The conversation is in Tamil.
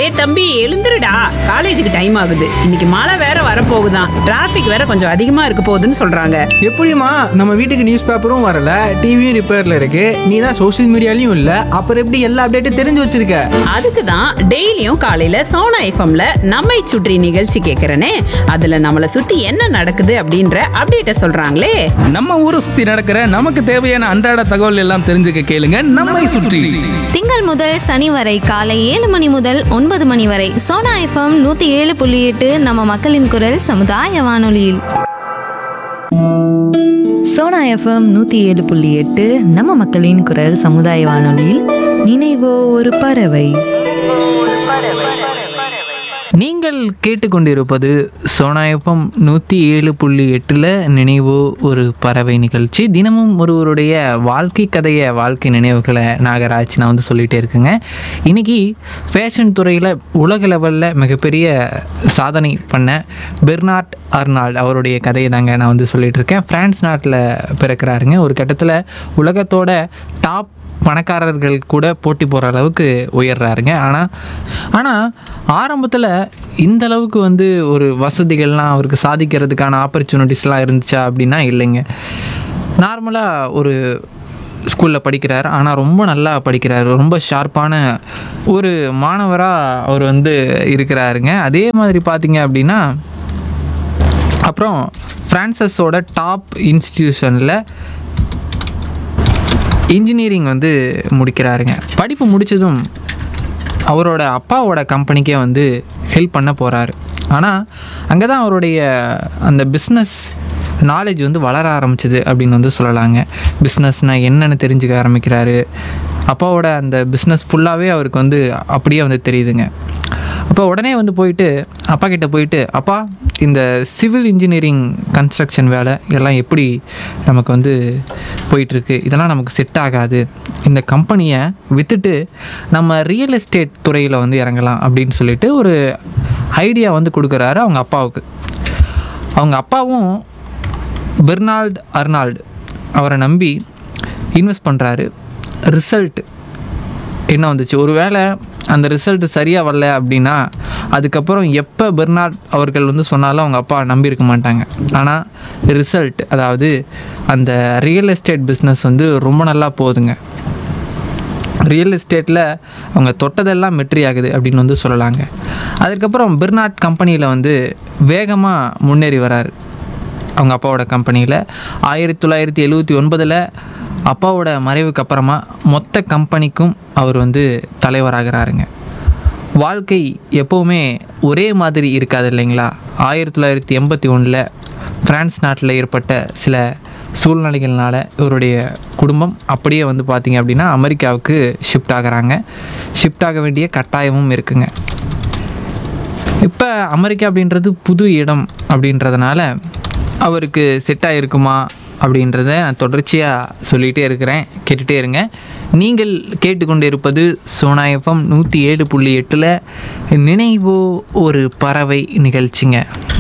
டேய் தம்பி எழுந்துருடா காலேஜுக்கு டைம் ஆகுது இன்னைக்கு மழை வேற வரப்போகுதாம் டிராஃபிக் வேற கொஞ்சம் அதிகமா இருக்க போகுதுன்னு சொல்றாங்க எப்படிம்மா நம்ம வீட்டுக்கு நியூஸ் பேப்பரும் வரல டிவியும் ரிப்பேர்ல இருக்கு நீ தான் சோஷியல் மீடியாலையும் இல்ல அப்புறம் எப்படி எல்லா அப்டேட்டும் தெரிஞ்சு வச்சிருக்க அதுக்கு தான் டெய்லியும் காலையில சோனா எஃப்எம்ல நம்மை சுற்றி நிகழ்ச்சி கேட்கறனே அதுல நம்மளை சுத்தி என்ன நடக்குது அப்படின்ற அப்டேட்ட சொல்றாங்களே நம்ம ஊரை சுத்தி நடக்கிற நமக்கு தேவையான அன்றாட தகவல் எல்லாம் தெரிஞ்சுக்க கேளுங்க நம்மை சுற்றி திங்கள் முதல் சனி வரை காலை ஏழு மணி முதல் ஒன்பது மணி வரை சோனா எஃப்எம் நூத்தி ஏழு புள்ளி எட்டு நம்ம மக்களின் குரல் சமுதாய வானொலியில் சோனா எஃப்எம் நூற்றி ஏழு புள்ளி எட்டு நம்ம மக்களின் குரல் சமுதாய வானொலியில் நினைவோ ஒரு பறவை நீங்கள் கேட்டுக்கொண்டிருப்பது சோனாயப்பம் நூற்றி ஏழு புள்ளி எட்டில் நினைவோ ஒரு பறவை நிகழ்ச்சி தினமும் ஒருவருடைய வாழ்க்கை கதையை வாழ்க்கை நினைவுகளை நாகராஜ் நான் வந்து சொல்லிகிட்டே இருக்குங்க இன்றைக்கி ஃபேஷன் துறையில் உலக லெவலில் மிகப்பெரிய சாதனை பண்ண பெர்னார்ட் அர்னால்ட் அவருடைய கதையை தாங்க நான் வந்து சொல்லிகிட்டு இருக்கேன் ஃப்ரான்ஸ் நாட்டில் பிறக்கிறாருங்க ஒரு கட்டத்தில் உலகத்தோட டாப் பணக்காரர்கள் கூட போட்டி போகிற அளவுக்கு உயர்றாருங்க ஆனால் ஆனால் ஆரம்பத்தில் இந்த அளவுக்கு வந்து ஒரு வசதிகள்லாம் அவருக்கு சாதிக்கிறதுக்கான ஆப்பர்ச்சுனிட்டிஸ்லாம் இருந்துச்சா அப்படின்னா இல்லைங்க நார்மலாக ஒரு ஸ்கூலில் படிக்கிறார் ஆனால் ரொம்ப நல்லா படிக்கிறார் ரொம்ப ஷார்ப்பான ஒரு மாணவராக அவர் வந்து இருக்கிறாருங்க அதே மாதிரி பார்த்தீங்க அப்படின்னா அப்புறம் ஃப்ரான்சஸோட டாப் இன்ஸ்டிடியூஷனில் இன்ஜினியரிங் வந்து முடிக்கிறாருங்க படிப்பு முடித்ததும் அவரோட அப்பாவோட கம்பெனிக்கே வந்து ஹெல்ப் பண்ண போகிறாரு ஆனால் அங்கே தான் அவருடைய அந்த பிஸ்னஸ் நாலேஜ் வந்து வளர ஆரம்பிச்சது அப்படின்னு வந்து சொல்லலாங்க பிஸ்னஸ்னால் என்னென்னு தெரிஞ்சுக்க ஆரம்பிக்கிறாரு அப்பாவோட அந்த பிஸ்னஸ் ஃபுல்லாகவே அவருக்கு வந்து அப்படியே வந்து தெரியுதுங்க அப்போ உடனே வந்து போயிட்டு அப்பா கிட்ட போயிட்டு அப்பா இந்த சிவில் இன்ஜினியரிங் கன்ஸ்ட்ரக்ஷன் வேலை எல்லாம் எப்படி நமக்கு வந்து போயிட்டுருக்கு இதெல்லாம் நமக்கு செட் ஆகாது இந்த கம்பெனியை விற்றுட்டு நம்ம ரியல் எஸ்டேட் துறையில் வந்து இறங்கலாம் அப்படின்னு சொல்லிட்டு ஒரு ஐடியா வந்து கொடுக்குறாரு அவங்க அப்பாவுக்கு அவங்க அப்பாவும் பெர்னால்ட் அர்னால்டு அவரை நம்பி இன்வெஸ்ட் பண்ணுறாரு ரிசல்ட் என்ன வந்துச்சு ஒருவேளை அந்த ரிசல்ட் சரியாக வரல அப்படின்னா அதுக்கப்புறம் எப்போ பெர்னார்ட் அவர்கள் வந்து சொன்னாலும் அவங்க அப்பா நம்பியிருக்க மாட்டாங்க ஆனால் ரிசல்ட் அதாவது அந்த ரியல் எஸ்டேட் பிஸ்னஸ் வந்து ரொம்ப நல்லா போகுதுங்க ரியல் எஸ்டேட்டில் அவங்க தொட்டதெல்லாம் மெட்ரி ஆகுது அப்படின்னு வந்து சொல்லலாங்க அதுக்கப்புறம் பெர்னார்ட் கம்பெனியில் வந்து வேகமாக முன்னேறி வராரு அவங்க அப்பாவோட கம்பெனியில் ஆயிரத்தி தொள்ளாயிரத்தி எழுவத்தி ஒன்பதில் அப்பாவோட மறைவுக்கு அப்புறமா மொத்த கம்பெனிக்கும் அவர் வந்து தலைவராகிறாருங்க வாழ்க்கை எப்போவுமே ஒரே மாதிரி இருக்காது இல்லைங்களா ஆயிரத்தி தொள்ளாயிரத்தி எண்பத்தி ஒன்றில் பிரான்ஸ் நாட்டில் ஏற்பட்ட சில சூழ்நிலைகள்னால இவருடைய குடும்பம் அப்படியே வந்து பார்த்திங்க அப்படின்னா அமெரிக்காவுக்கு ஷிஃப்ட் ஆகுறாங்க ஷிஃப்ட் ஆக வேண்டிய கட்டாயமும் இருக்குங்க இப்போ அமெரிக்கா அப்படின்றது புது இடம் அப்படின்றதுனால அவருக்கு செட் ஆகிருக்குமா அப்படின்றத நான் தொடர்ச்சியாக சொல்லிகிட்டே இருக்கிறேன் கேட்டுகிட்டே இருங்க நீங்கள் கேட்டுக்கொண்டு இருப்பது சோனா எஃப்எம் நூற்றி ஏழு புள்ளி எட்டில் நினைவோ ஒரு பறவை நிகழ்ச்சிங்க